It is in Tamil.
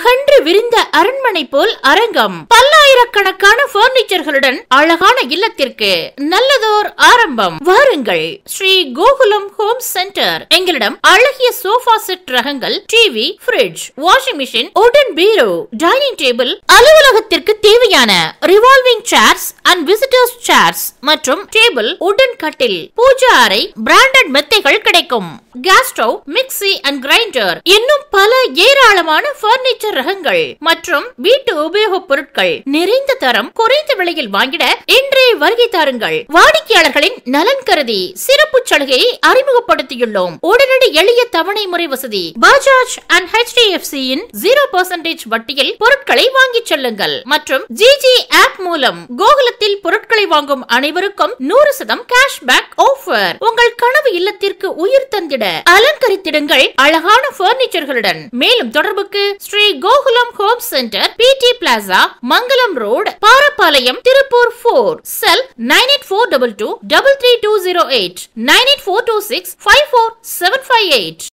கன்று விரிந்த அரண்மனை போல் அரங்கம் பல்லாயிரக்கணக்கான பர்னிச்சர்களுடன் அழகான இல்லத்திற்கு நல்லதோர் ஆரம்பம் வாருங்கள் ஸ்ரீ கோகுலம் ஹோம் சென்டர் எங்களிடம் அழகிய சோஃபா செட் ரகங்கள் டிவி ஃபிரிட்ஜ் வாஷிங் மிஷின் உடன் பீரோ டைனிங் டேபிள் அலுவலகத்திற்கு தேவையான revolving chairs and visitors chairs மற்றும் டேபிள் உடன் கட்டில் பூஜா அறை பிராண்டட் மெத்தைகள் கிடைக்கும் gas stove mixie and grinder இன்னும் பல ஏராளமான பர்னிச்சர் ரகங்கள் மற்றும் வீட்டு உபயோகப் பொருட்கள் நிறைந்த தரம் குறைந்த விலையில் வாங்கிட இன்றே வருகை தாருங்கள் வாடிக்கையாளர்களின் நலன் கருதி சிறப்பு சலுகையை அறிமுகப்படுத்தியுள்ளோம் உடனடி எளிய தவணை முறை வசதி பஜாஜ் அண்ட் ஹெச்டிஎஃப்சி இன் ஜீரோ பர்சன்டேஜ் வட்டியில் பொருட்களை வாங்கிச் செல்லுங்கள் மற்றும் ஜிஜி ஆப் மூலம் கோகுலத்தில் பொருட்களை வாங்கும் அனைவருக்கும் நூறு சதம் கேஷ்பேக் ஆஃபர் உங்கள் கனவு இல்லத்திற்கு உயிர் தந்திட அலங்கரித்திடுங்கள் அழகான பர்னிச்சர்களுடன் மேலும் தொடர்புக்கு ஸ்ரீ கோகுலம் ஹோம் சென்டர் பிடி பிளாசா மங்கலம் ரோடு பாரப்பாளையம் திருப்பூர் போர் cell nine eight four double two double three two zero eight nine eight four two six five four seven five eight